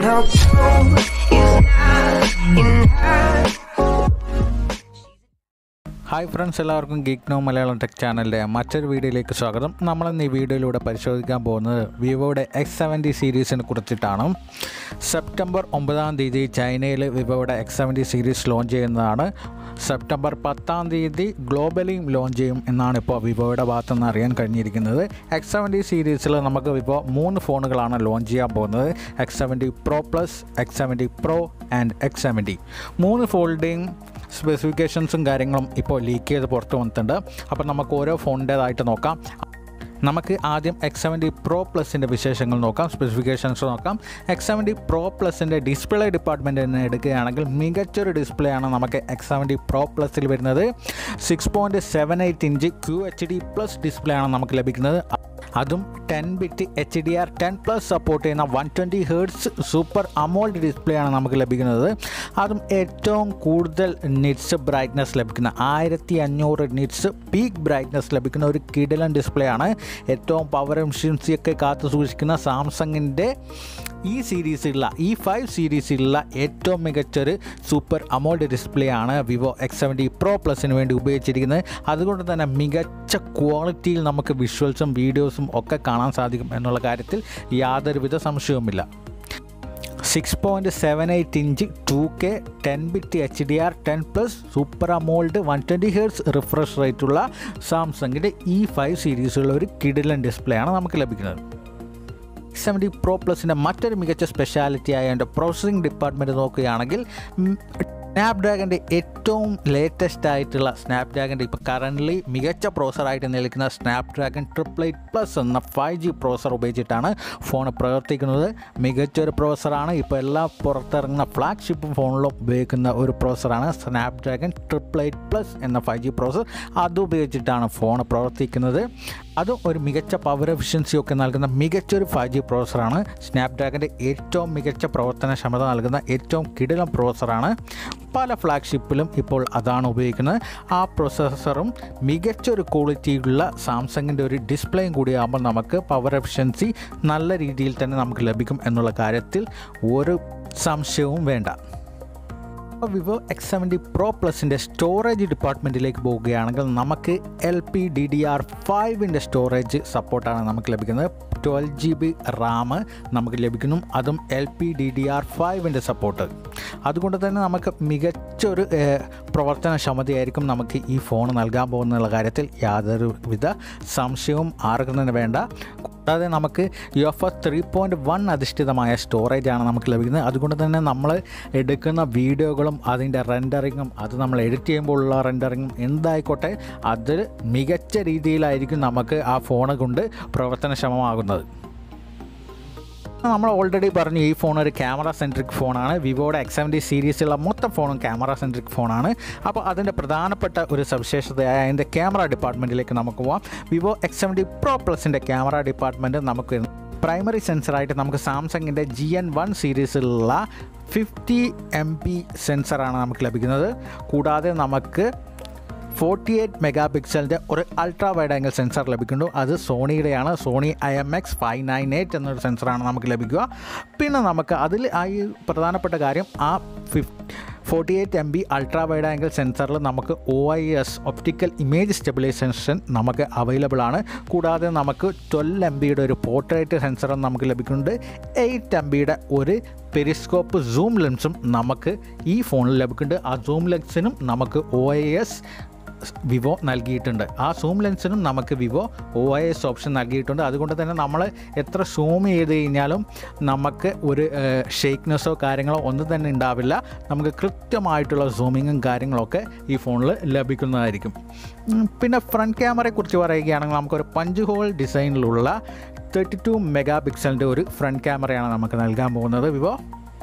no clue is not enough. Hi friends എല്ലാവർക്കും geek no Malayalam tech ചാനലിൻ്റെ മറ്റൊരു വീഡിയോയിലേക്ക് സ്വാഗതം നമ്മളിന്ന് ഈ വീഡിയോയിലൂടെ പരിശോധിക്കാൻ പോകുന്നത് വിവോയുടെ എക്സ് സെവൻറ്റി സീരീസിനെ കുറിച്ചിട്ടാണ് സെപ്റ്റംബർ ഒമ്പതാം തീയതി ചൈനയിൽ വിവോയുടെ എക്സ് സെവൻറ്റി സീരീസ് ലോഞ്ച് ചെയ്യുന്നതാണ് സെപ്റ്റംബർ പത്താം തീയതി ഗ്ലോബലിയും ലോഞ്ച് ചെയ്യും എന്നാണ് ഇപ്പോൾ വിവോയുടെ ഭാഗത്തു നിന്ന് അറിയാൻ കഴിഞ്ഞിരിക്കുന്നത് എക്സ് സെവൻറ്റി സീരീസിൽ നമുക്ക് വിവോ മൂന്ന് ഫോണുകളാണ് ലോഞ്ച് ചെയ്യാൻ പോകുന്നത് X seventy pro plus X seventy pro and X seventy മൂന്ന് ഫോൾഡിങ് സ്പെസിഫിക്കേഷൻസും കാര്യങ്ങളും ഇപ്പോൾ ലീക്ക് ചെയ്ത് പുറത്ത് വന്നിട്ടുണ്ട് അപ്പോൾ നമുക്ക് ഓരോ ഫോണിൻ്റേതായിട്ട് നോക്കാം നമുക്ക് ആദ്യം എക്സ് സെവൻറ്റി പ്രോ പ്ലസിൻ്റെ വിശേഷങ്ങൾ നോക്കാം സ്പെസിഫിക്കേഷൻസ് നോക്കാം എക്സ് സെവൻറ്റി പ്രോ പ്ലസിൻ്റെ ഡിസ്പ്ലേ ഡിപ്പാർട്ട്മെൻറ്റ് തന്നെ എടുക്കുകയാണെങ്കിൽ മികച്ചൊരു ഡിസ്പ്ലേ ആണ് നമുക്ക് എക്സ് സെവൻറ്റി പ്രോ പ്ലസിൽ വരുന്നത് six point seven eight inch Q H D plus display ആണ് നമുക്ക് ലഭിക്കുന്നത് അതും ten bit H D R ten plus support ചെയ്യുന്ന one twenty hertz super AMOLED display ആണ് നമുക്ക് ലഭിക്കുന്നത് അതും ഏറ്റവും കൂടുതൽ നിറ്റ്സ് ബ്രൈറ്റ്നസ് ലഭിക്കുന്ന ആയിരത്തി അഞ്ഞൂറ് നിറ്റ്സ് പീക്ക് ബ്രൈറ്റ്നസ് ലഭിക്കുന്ന ഒരു കിടലൻ ഡിസ്പ്ലേ ആണ് ഏറ്റവും പവർ എഫിഷ്യൻസിയൊക്കെ കാത്തു സൂക്ഷിക്കുന്ന സാംസങ്ങിൻ്റെ ഈ സീരീസിലുള്ള ഈ ഫൈവ് സീരീസിലുള്ള ഏറ്റവും മികച്ചൊരു സൂപ്പർ അമോൾഡ് ഡിസ്പ്ലേ ആണ് വിവോ എക്സ് സെവൻറ്റി പ്രോ പ്ലസിന് വേണ്ടി ഉപയോഗിച്ചിരിക്കുന്നത് അതുകൊണ്ട് തന്നെ മികച്ച ക്വാളിറ്റിയിൽ നമുക്ക് വിഷ്വൽസും വീഡിയോസും ഒക്കെ കാണാൻ സാധിക്കും എന്നുള്ള കാര്യത്തിൽ യാതൊരുവിധ സംശയവുമില്ല six point seven eight inch two K ten bit H D R ten plus super AMOLED one twenty hertz refresh റേറ്റുള്ള സാംസങ്ങിൻ്റെ ഈ ഫൈവ് സീരീസുള്ള ഒരു കിഡിലൻ ഡിസ്പ്ലേ ആണ് നമുക്ക് ലഭിക്കുന്നത് സെവൻറ്റി പ്രോ പ്ലസിൻ്റെ മറ്റൊരു മികച്ച സ്പെഷ്യാലിറ്റി ആയ എൻ്റെ പ്രോസസ്സിംഗ് ഡിപ്പാർട്ട്മെൻറ്റ് നോക്കുകയാണെങ്കിൽ സ്നാപ്ഡ്രാഗൻ്റെ ഏറ്റവും ലേറ്റസ്റ്റ് ആയിട്ടുള്ള സ്നാപ്ഡ്രാഗൻ്റെ ഇപ്പോൾ കറൻ്റ്ലി മികച്ച പ്രോസറായിട്ട് നിൽക്കുന്ന സ്നാപ്ഡ്രാഗൺ ട്രിപ്പിൾ എയ്റ്റ് പ്ലസ് എന്ന ഫൈവ് ജി പ്രോസർ ഉപയോഗിച്ചിട്ടാണ് ഫോൺ പ്രവർത്തിക്കുന്നത് മികച്ചൊരു പ്രോസറാണ് ഇപ്പോൾ എല്ലാ പുറത്തിറങ്ങുന്ന ഫ്ലാഗ്ഷിപ്പ് ഫോണിലും ഉപയോഗിക്കുന്ന ഒരു പ്രോസറാണ് സ്നാപ്ഡ്രാഗൺ ട്രിപ്പിൾ എയ്റ്റ് പ്ലസ് എന്ന ഫൈവ് ജി പ്രോസർ അത് ഉപയോഗിച്ചിട്ടാണ് ഫോൺ പ്രവർത്തിക്കുന്നത് അതും ഒരു മികച്ച പവർ എഫിഷ്യൻസി ഒക്കെ നൽകുന്ന മികച്ചൊരു ഫൈവ് ജി പ്രോസറാണ് സ്നാപ്ഡ്രാഗൻ്റെ ഏറ്റവും മികച്ച പ്രവർത്തനക്ഷമത നൽകുന്ന ഏറ്റവും കിടിലം പ്രോസറാണ് പല ഫ്ലാഗ്ഷിപ്പിലും ഇപ്പോൾ അതാണ് ഉപയോഗിക്കുന്നത് ആ പ്രൊസസ്സറും മികച്ചൊരു ക്വാളിറ്റിയുള്ള സാംസങ്ങിൻ്റെ ഒരു ഡിസ്പ്ലേയും കൂടിയാകുമ്പോൾ നമുക്ക് പവർ എഫിഷ്യൻസി നല്ല രീതിയിൽ തന്നെ നമുക്ക് ലഭിക്കും എന്നുള്ള കാര്യത്തിൽ ഒരു സംശയവും വേണ്ട അപ്പോൾ വിവോ എക്സ് സെവൻറ്റി പ്രോ പ്ലസിൻ്റെ സ്റ്റോറേജ് ഡിപ്പാർട്ട്മെൻറ്റിലേക്ക് പോവുകയാണെങ്കിൽ നമുക്ക് L P D D R ഫൈവിൻ്റെ സ്റ്റോറേജ് സപ്പോർട്ടാണ് നമുക്ക് ലഭിക്കുന്നത് ട്വൽവ് ജി ബി റാം നമുക്ക് ലഭിക്കുന്നു അതും L P D D R ഫൈവിൻ്റെ സപ്പോർട്ട് അതുകൊണ്ട് തന്നെ നമുക്ക് മികച്ചൊരു ഏഹ്, പ്രവർത്തനക്ഷമതയായിരിക്കും നമുക്ക് ഈ ഫോൺ നൽകാൻ പോകുന്നുള്ള കാര്യത്തിൽ യാതൊരുവിധ സംശയവും ആർക്കും തന്നെ വേണ്ട കൂടാതെ നമുക്ക് U F S three point one അധിഷ്ഠിതമായ സ്റ്റോറേജാണ് നമുക്ക് ലഭിക്കുന്നത് അതുകൊണ്ട് തന്നെ നമ്മൾ എടുക്കുന്ന വീഡിയോകളും അതിൻ്റെ റെൻഡറിങ്ങും അത് നമ്മൾ എഡിറ്റ് ചെയ്യുമ്പോഴുള്ള റെൻഡറിങ്ങും എന്തായിക്കോട്ടെ അത് മികച്ച രീതിയിലായിരിക്കും നമുക്ക് ആ ഫോൺ കൊണ്ട് പ്രവർത്തനക്ഷമമാകുന്നത് നമ്മൾ ഓൾറെഡി പറഞ്ഞു ഈ ഫോൺ ഒരു ക്യാമറ സെൻട്രിക് ഫോണാണ് വിവോയുടെ എക്സ് സെവൻറ്റി സീരീസിലുള്ള മൊത്തം ഫോണും ക്യാമറ സെൻട്രിക് ഫോണാണ് അപ്പോൾ അതിൻ്റെ പ്രധാനപ്പെട്ട ഒരു സവിശേഷതയായ അതിൻ്റെ ക്യാമറ ഡിപ്പാർട്ട്മെൻറ്റിലേക്ക് നമുക്ക് പോവാം വിവോ എക്സ് സെവൻറ്റി പ്രോ പ്ലസിൻ്റെ ക്യാമറ ഡിപ്പാർട്ട്മെൻറ്റ് നമുക്ക് പ്രൈമറി സെൻസറായിട്ട് നമുക്ക് സാംസങ്ങിൻ്റെ ജി എൻ വൺ സീരീസിലുള്ള ഫിഫ്റ്റി എം പി സെൻസറാണ് നമുക്ക് ലഭിക്കുന്നത് കൂടാതെ നമുക്ക് ഫോർട്ടി എയ്റ്റ് മെഗാ പിക്സലിൻ്റെ ഒരു അൾട്രാ വൈഡ് ആംഗിൾ സെൻസർ ലഭിക്കുന്നു അത് സോണിയുടെയാണ് Sony I M X five nine eight എന്നൊരു സെൻസറാണ് നമുക്ക് ലഭിക്കുക പിന്നെ നമുക്ക് അതിൽ ആ ഈ പ്രധാനപ്പെട്ട കാര്യം ആ ഫിഫ് forty eight M B ultra wide angle സെൻസറിൽ നമുക്ക് O I S optical image stabilization നമുക്ക് അവൈലബിൾ ആണ് കൂടാതെ നമുക്ക് ട്വൽവ് എം ബിയുടെ ഒരു പോർട്രേറ്റ് സെൻസറും നമുക്ക് ലഭിക്കുന്നുണ്ട് എയ്റ്റ് എം ബിയുടെ ഒരു പെരിസ്കോപ്പ് സൂം ലെൻസും നമുക്ക് ഈ ഫോണിൽ ലഭിക്കുന്നുണ്ട് ആ സൂം ലെൻസിനും നമുക്ക് ഒ ഐ എസ് വിവോ നൽകിയിട്ടുണ്ട് ആ സൂം ലെൻസിനും നമുക്ക് Vivo O I S option നൽകിയിട്ടുണ്ട് അതുകൊണ്ട് തന്നെ നമ്മൾ എത്ര സൂം ചെയ്ത് കഴിഞ്ഞാലും നമുക്ക് ഒരു ഷേക്ക്നെസ്സോ കാര്യങ്ങളോ ഒന്നും തന്നെ ഉണ്ടാവില്ല നമുക്ക് കൃത്യമായിട്ടുള്ള സൂമിങ്ങും കാര്യങ്ങളൊക്കെ ഈ ഫോണിൽ ലഭിക്കുന്നതായിരിക്കും ഉം, പിന്നെ ഫ്രണ്ട് ക്യാമറയെക്കുറിച്ച് പറയുകയാണെങ്കിൽ നമുക്കൊരു പഞ്ച് ഹോൾ ഡിസൈനിലുള്ള തേർട്ടി ടു മെഗാ പിക്സലിൻ്റെ ഒരു ഫ്രണ്ട് ക്യാമറയാണ് നമുക്ക് നൽകാൻ പോകുന്നത് വിവോ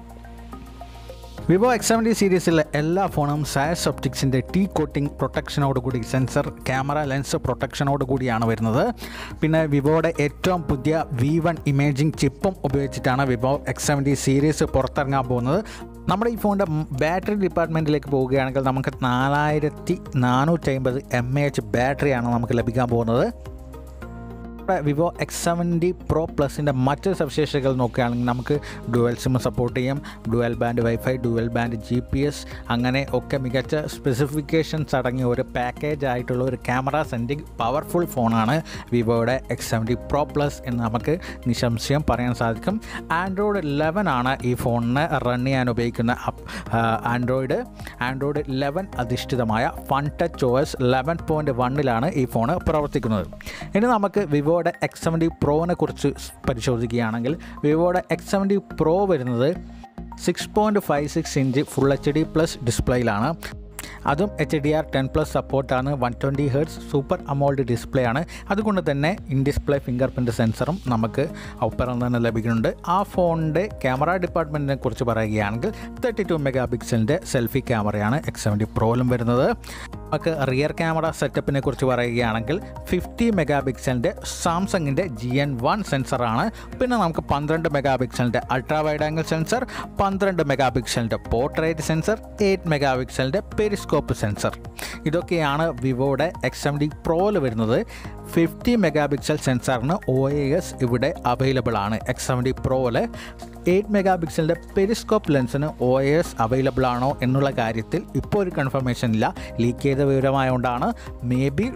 വിവോ എക്സ് സെവൻറ്റി സീരീസിലെ എല്ലാ ഫോണും സായസ് ഒപ്റ്റിക്സിൻ്റെ ടീ കോട്ടിംഗ് പ്രൊട്ടക്ഷനോട് കൂടി സെൻസർ ക്യാമറ ലെൻസ് പ്രൊട്ടക്ഷനോട് കൂടിയാണ് വരുന്നത് പിന്നെ വിവോയുടെ ഏറ്റവും പുതിയ വി വൺ ഇമേജിംഗ് ചിപ്പും ഉപയോഗിച്ചിട്ടാണ് വിവോ എക്സ് സെവൻറ്റി സീരീസ് പുറത്തിറങ്ങാൻ പോകുന്നത് നമ്മുടെ ഈ ഫോണിൻ്റെ ബാറ്ററി ഡിപ്പാർട്ട്മെൻറ്റിലേക്ക് പോവുകയാണെങ്കിൽ നമുക്ക് നാലായിരത്തി നാനൂറ്റി അമ്പത് എം എ എച്ച് ബാറ്ററിയാണ് നമുക്ക് ലഭിക്കാൻ പോകുന്നത് വിവോ എക്സ് സെവൻറ്റി പ്രോ പ്ലസിൻ്റെ മറ്റ് സവിശേഷതകൾ നോക്കുകയാണെങ്കിൽ നമുക്ക് ഡുവൽ സിം സപ്പോർട്ട് ചെയ്യാം dual band wifi dual band G P S അങ്ങനെ ഒക്കെ മികച്ച സ്പെസിഫിക്കേഷൻസ് അടങ്ങിയ ഒരു പാക്കേജ് ആയിട്ടുള്ള ഒരു ക്യാമറ സെൻറ്റിംഗ് പവർഫുൾ ഫോണാണ് വിവോയുടെ എക്സ് സെവൻറ്റി പ്രോ പ്ലസ് എന്ന് നമുക്ക് നിസ്സംശയം പറയാൻ സാധിക്കും ആൻഡ്രോയിഡ് ലെവൻ ആണ് ഈ ഫോണിന് റൺ ചെയ്യാൻ ഉപയോഗിക്കുന്ന ആൻഡ്രോയിഡ് ആൻഡ്രോയിഡ് ലെവൻ അധിഷ്ഠിതമായ Funtouch O S eleven point വണ്ണിലാണ് ഈ ഫോൺ പ്രവർത്തിക്കുന്നത് ഇനി നമുക്ക് വിവോയുടെ എക്സ് സെവൻറ്റി പ്രോനെ കുറിച്ച് പരിശോധിക്കുകയാണെങ്കിൽ വിവോയുടെ എക്സ് സെവൻറ്റി പ്രോ വരുന്നത് six point five six inch full H D plus ഡിസ്പ്ലേയിലാണ് അതും H D R ten plus സപ്പോർട്ടാണ് one twenty hertz super AMOLED display ആണ് അതുകൊണ്ട് തന്നെ ഇൻ ഡിസ്പ്ലേ ഫിംഗർ പ്രിൻറ്റ് സെൻസറും നമുക്ക് ഒപ്പരം തന്നെ ലഭിക്കുന്നുണ്ട് ആ ഫോണിൻ്റെ ക്യാമറ ഡിപ്പാർട്ട്മെൻറ്റിനെ കുറിച്ച് പറയുകയാണെങ്കിൽ തേർട്ടി ടു മെഗാ പിക്സലിൻ്റെ സെൽഫി ക്യാമറയാണ് എക്സ് സെവൻറ്റി പ്രോയിലും വരുന്നത് നമുക്ക് റിയർ ക്യാമറ സെറ്റപ്പിനെ കുറിച്ച് പറയുകയാണെങ്കിൽ ഫിഫ്റ്റി മെഗാ പിക്സലിൻ്റെ സാംസങ്ങിൻ്റെ ജി എൻ വൺ സെൻസറാണ് പിന്നെ നമുക്ക് പന്ത്രണ്ട് മെഗാ പിക്സലിൻ്റെ അൾട്രാ വൈഡ് ആംഗിൾ സെൻസർ പന്ത്രണ്ട് മെഗാ പിക്സലിൻ്റെ പോർട്രേറ്റ് സെൻസർ എയ്റ്റ് മെഗാ പിക്സലിൻ്റെ പെരിസ്കോപ്പ് സെൻസർ ഇതൊക്കെയാണ് വിവോയുടെ എക്സ് എം ഡി പ്രോയിൽ വരുന്നത് ഫിഫ്റ്റി മെഗാ പിക്സൽ സെൻസറിന് ഒ എ എസ് ഇവിടെ അവൈലബിൾ ആണ് എക്സ് സെവൻറ്റി പ്രോയിൽ എയ്റ്റ് മെഗാ പിക്സലിൻ്റെ പെരിസ്കോപ്പ് ലെൻസിന് ഒ എസ് അവൈലബിൾ ആണോ എന്നുള്ള കാര്യത്തിൽ ഇപ്പോൾ ഒരു കൺഫർമേഷൻ ഇല്ല ലീക്ക് ചെയ്ത വിവരമായതുകൊണ്ടാണ് മേ ബി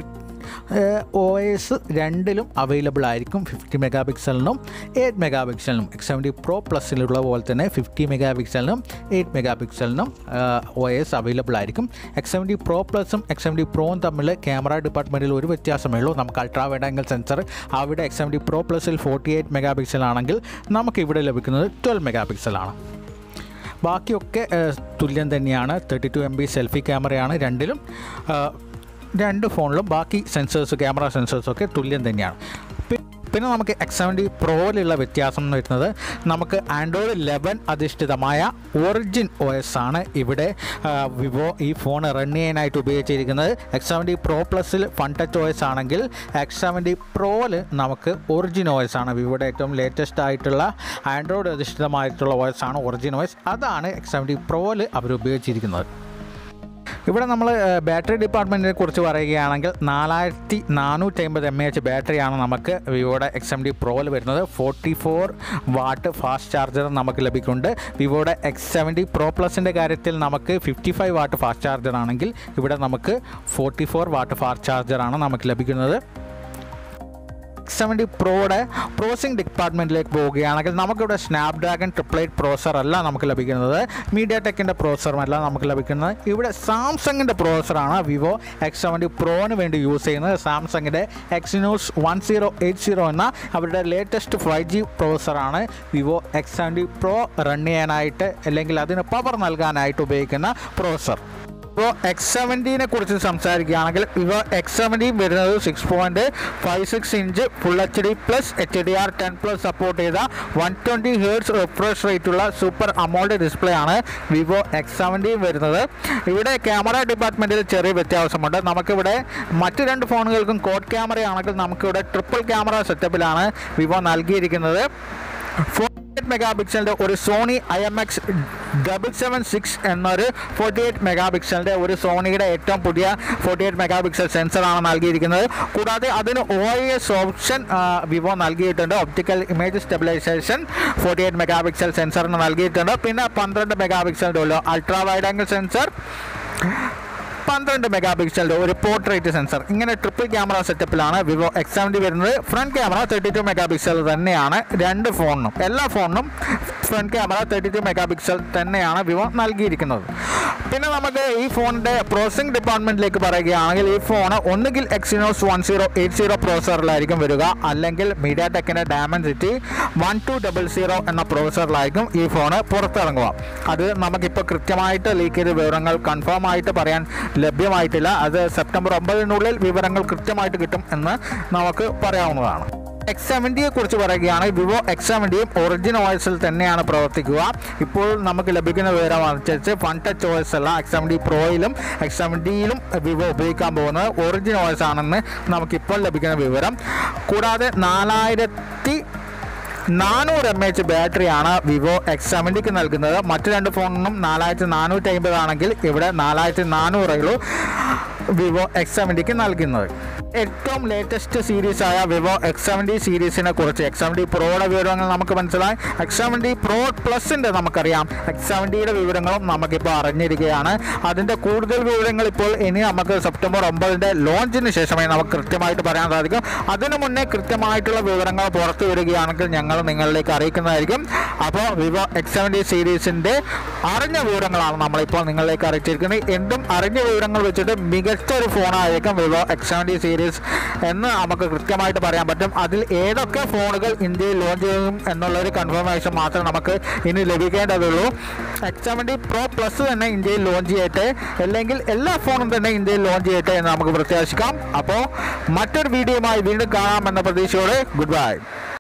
ഒ എസ് രണ്ടിലും അവൈലബിൾ ആയിരിക്കും ഫിഫ്റ്റി മെഗാ പിക്സലിനും eight mega പിക്സലിനും X seventy pro പ്ലസിലുള്ള പോലെ തന്നെ ഫിഫ്റ്റി മെഗാ പിക്സലിനും എയ്റ്റ് മെഗാ പിക്സലിനും ഒ എസ് അവൈലബിൾ ആയിരിക്കും എക്സ് സെവൻറ്റി പ്രോ പ്ലസും എക്സ് സെവൻറ്റി പ്രോയും തമ്മിൽ ക്യാമറ ഡിപ്പാർട്ട്മെൻറ്റിൽ ഒരു വ്യത്യാസമേ ഉള്ളൂ നമുക്ക് അൾട്രാ വൈഡ് ആംഗിൾ സെൻസർ അവിടെ എക്സ് സെവൻറ്റി പ്രോ പ്ലസിൽ ഫോർട്ടി എയ്റ്റ് മെഗാ പിക്സൽ ആണെങ്കിൽ നമുക്ക് ഇവിടെ ലഭിക്കുന്നത് ട്വൽവ് മെഗാ പിക്സലാണ് ബാക്കിയൊക്കെ ഏഹ്, തുല്യം തന്നെയാണ് thirty two M B selfie ക്യാമറയാണ് രണ്ടിലും ഏഹ്, രണ്ട് ഫോണിലും ബാക്കി സെൻസേഴ്സ് ക്യാമറ സെൻസേഴ്സൊക്കെ തുല്യം തന്നെയാണ് പി- പിന്നെ നമുക്ക് എക്സ് സെവൻറ്റി പ്രോയിലുള്ള വ്യത്യാസം എന്ന് വരുന്നത് നമുക്ക് ആൻഡ്രോയിഡ് ലെവൻ അധിഷ്ഠിതമായ ഒറിജിൻ ഒ എസ് ആണ് ഇവിടെ ആ, വിവോ ഈ ഫോൺ റൺ ചെയ്യാനായിട്ട് ഉപയോഗിച്ചിരിക്കുന്നത് എക്സ് സെവൻറ്റി പ്രോ പ്ലസിൽ ഫൺ ടച്ച് ഒ എസ് ആണെങ്കിൽ എക്സ് സെവൻറ്റി പ്രോയിൽ നമുക്ക് ഒറിജിൻ ഒ എസ് ആണ് വിവോയുടെ ഏറ്റവും ലേറ്റസ്റ്റ് ആയിട്ടുള്ള ആൻഡ്രോയിഡ് അധിഷ്ഠിതമായിട്ടുള്ള ഒ എസ് ആണ് ഒറിജിൻ ഒ എസ് അതാണ് എക്സ് സെവൻറ്റി പ്രോയിൽ അവർ ഉപയോഗിച്ചിരിക്കുന്നത് ഇവിടെ നമ്മൾ ബാറ്ററി ഡിപ്പാർട്ട്മെൻറ്റിനെ കുറിച്ച് പറയുകയാണെങ്കിൽ നാലായിരത്തി നാനൂറ്റി അമ്പത് എം എ എച്ച് ബാറ്ററിയാണ് നമുക്ക് വിവോയുടെ എക്സ് എം ഡി പ്രോയിൽ വരുന്നത് forty four watt fast charger നമുക്ക് ലഭിക്കുന്നുണ്ട് വിവോയുടെ എക്സ് സെവൻറ്റി പ്രോ പ്ലസിൻ്റെ കാര്യത്തിൽ നമുക്ക് fifty five watt fast charger ആണെങ്കിൽ ഇവിടെ നമുക്ക് ഫോർട്ടി ഫോർ വാട്ട് ഫാസ്റ്റ് ചാർജറാണ് നമുക്ക് ലഭിക്കുന്നത് എക്സ് സെവൻറ്റി പ്രോയുടെ പ്രോസിംഗ് ഡിപ്പാർട്ട്മെൻറ്റിലേക്ക് പോവുകയാണെങ്കിൽ നമുക്കിവിടെ സ്നാപ്ഡ്രാഗൺ ട്രിപ്ലൈറ്റ് പ്രോസർ അല്ല നമുക്ക് ലഭിക്കുന്നത് മീഡിയ ടെക്കിൻ്റെ പ്രോസറുമല്ല നമുക്ക് ലഭിക്കുന്നത് ഇവിടെ സാംസങ്ങിൻ്റെ പ്രോസറാണ് വിവോ എക്സ് സെവൻറ്റി പ്രോന് വേണ്ടി യൂസ് ചെയ്യുന്നത് സാംസങ്ങിൻ്റെ Exynos one zero eight zero എന്ന അവരുടെ ലേറ്റസ്റ്റ് ഫൈവ് ജി പ്രോസറാണ് Vivo X seventy pro run ചെയ്യാനായിട്ട് അല്ലെങ്കിൽ അതിന് പവർ നൽകാനായിട്ട് ഉപയോഗിക്കുന്ന പ്രോസർ ഇപ്പോൾ എക്സ് സെവൻറ്റീനെ കുറിച്ച് സംസാരിക്കുകയാണെങ്കിൽ ഇവ എക്സ് സെവൻറ്റീൻ വരുന്നത് six point five six inch full H D plus H D R ten plus support ചെയ്ത വൺ ട്വൻറ്റി ഹേർട്സ് റിഫ്രഷ് റേറ്റുള്ള സൂപ്പർ അമോൾഡ് ഡിസ്പ്ലേ ആണ് വിവോ എക്സ് സെവൻറ്റീൻ വരുന്നത് ഇവിടെ ക്യാമറ ഡിപ്പാർട്ട്മെൻറ്റിൽ ചെറിയ വ്യത്യാസമുണ്ട് നമുക്കിവിടെ മറ്റ് രണ്ട് ഫോണുകൾക്കും കോഡ് ക്യാമറയാണെങ്കിൽ നമുക്കിവിടെ ട്രിപ്പിൾ ക്യാമറ സെറ്റപ്പിലാണ് വിവോ നൽകിയിരിക്കുന്നത് ഫോർ മെഗാ പിക്സലിൻ്റെ ഒരു Sony I M X double seven six എന്നൊരു ഫോർട്ടി എയ്റ്റ് മെഗാ പിക്സലിൻ്റെ ഒരു സോണിയുടെ ഏറ്റവും പുതിയ ഫോർട്ടി എയ്റ്റ് മെഗാ പിക്സൽ സെൻസറാണ് നൽകിയിരിക്കുന്നത് കൂടാതെ അതിന് ഒ എസ് ഓപ്ഷൻ വിവോ നൽകിയിട്ടുണ്ട് optical image stabilization forty eight mega pixel സെൻസറിന് നൽകിയിട്ടുണ്ട് പിന്നെ പന്ത്രണ്ട് മെഗാ പിക്സലിൻ്റെ ഉള്ളൂ അൾട്രാ വൈഡ് ആംഗിൾ സെൻസർ പന്ത്രണ്ട് മെഗാ പിക്സലിൻ്റെ ഒരു പോർട്രേറ്റ് സെൻസർ ഇങ്ങനെ ട്രിപ്പിൾ ക്യാമറ സെറ്റപ്പിലാണ് വിവോ എക്സ് സെവൻറ്റി വരുന്നത് front camera thirty two mega pixel തന്നെയാണ് രണ്ട് ഫോണിനും എല്ലാ ഫോണിനും front camera thirty two mega pixel തന്നെയാണ് വിവോ നൽകിയിരിക്കുന്നത് പിന്നെ നമുക്ക് ഈ ഫോണിൻ്റെ പ്രോസസിംഗ് ഡിപ്പാർട്ട്മെൻറ്റിലേക്ക് പറയുകയാണെങ്കിൽ ഈ ഫോൺ ഒന്നുകിൽ Exynos one zero eight zero പ്രോസറിലായിരിക്കും വരിക അല്ലെങ്കിൽ മീഡിയ ടെക്കിൻ്റെ Dimensity one two double zero എന്ന പ്രോസറിലായിരിക്കും ഈ ഫോൺ പുറത്തിറങ്ങുക അത് നമുക്കിപ്പോൾ കൃത്യമായിട്ട് ലീക്ക് ചെയ്ത വിവരങ്ങൾ കൺഫേം ആയിട്ട് പറയാൻ ലഭ്യമായിട്ടില്ല അത് സെപ്റ്റംബർ ഒമ്പതിനുള്ളിൽ വിവരങ്ങൾ കൃത്യമായിട്ട് കിട്ടും എന്ന് നമുക്ക് പറയാവുന്നതാണ് എക്സ് സെവൻറ്റിയെ കുറിച്ച് പറയുകയാണെങ്കിൽ വിവോ എക്സ് സെവൻറ്റിയും ഒറിജിൻ ഓയസിൽ തന്നെയാണ് പ്രവർത്തിക്കുക ഇപ്പോൾ നമുക്ക് ലഭിക്കുന്ന വിവരം അനുസരിച്ച് ഫൺ ടച്ച് ഓയസ് അല്ല എക്സ് സെവൻറ്റി പ്രോയിലും എക്സ് സെവൻറ്റിയിലും വിവോ ഉപയോഗിക്കാൻ പോകുന്നത് ഒറിജിൻ ഓയസ് ആണെന്ന് നമുക്കിപ്പോൾ ലഭിക്കുന്ന വിവരം കൂടാതെ നാലായിരത്തി നാനൂറ് എം എച്ച് ബാറ്ററിയാണ് വിവോ എക്സ് സെവൻറ്റിക്ക് നൽകുന്നത് മറ്റു രണ്ട് ഫോണിനും നാലായിരത്തി നാനൂറ്റി അമ്പത് ആണെങ്കിൽ ഇവിടെ നാലായിരത്തി നാനൂറേ ഉള്ളൂ വിവോ എക്സ് സെവൻറ്റിക്ക് നൽകുന്നത് ഏറ്റവും ലേറ്റസ്റ്റ് സീരീസ് ആയ വിവോ എക്സ് സെവൻറ്റി സീരീസിനെ കുറിച്ച് എക്സ് സെവൻറ്റി പ്രോയുടെ വിവരങ്ങൾ നമുക്ക് മനസ്സിലായി എക്സ് സെവൻറ്റി പ്രോ പ്ലസിൻ്റെ നമുക്കറിയാം എക്സ് സെവൻറ്റിയുടെ വിവരങ്ങളും നമുക്കിപ്പോൾ അറിഞ്ഞിരിക്കുകയാണ് അതിൻ്റെ കൂടുതൽ വിവരങ്ങൾ ഇപ്പോൾ ഇനി നമുക്ക് സെപ്റ്റംബർ ഒമ്പതിൻ്റെ ലോഞ്ചിന് ശേഷമേ നമുക്ക് കൃത്യമായിട്ട് പറയാൻ സാധിക്കും അതിനു മുന്നേ കൃത്യമായിട്ടുള്ള വിവരങ്ങൾ പുറത്തു വരികയാണെങ്കിൽ ഞങ്ങൾ നിങ്ങളിലേക്ക് അറിയിക്കുന്നതായിരിക്കും അപ്പോൾ വിവോ എക്സ് സെവൻറ്റി സീരീസിൻ്റെ അറിഞ്ഞ വിവരങ്ങളാണ് നമ്മളിപ്പോൾ നിങ്ങളിലേക്ക് അറിയിച്ചിരിക്കുന്നത് എന്തും അറിഞ്ഞ വിവരങ്ങൾ വെച്ചിട്ട് മികച്ച ഒരു ഫോണായിരിക്കും വിവോ എക്സ് സെവൻറ്റി സീരീസ് എന്ന് നമുക്ക് കൃത്യമായിട്ട് പറയാൻ പറ്റും അതിൽ ഏതൊക്കെ ഫോണുകൾ ഇന്ത്യയിൽ ലോഞ്ച് ചെയ്യും എന്നുള്ളൊരു കൺഫർമേഷൻ മാത്രമേ നമുക്ക് ഇനി ലഭിക്കേണ്ടതുള്ളൂ എക്സ് സെവൻറ്റി പ്രോ പ്ലസ് തന്നെ ഇന്ത്യയിൽ ലോഞ്ച് ചെയ്യട്ടെ അല്ലെങ്കിൽ എല്ലാ ഫോണും തന്നെ ഇന്ത്യയിൽ ലോഞ്ച് ചെയ്യട്ടെ എന്ന് നമുക്ക് പ്രത്യാശിക്കാം അപ്പോൾ മറ്റൊരു വീഡിയോയുമായി വീണ്ടും കാണാമെന്ന പ്രതീക്ഷയോടെ ഗുഡ് ബൈ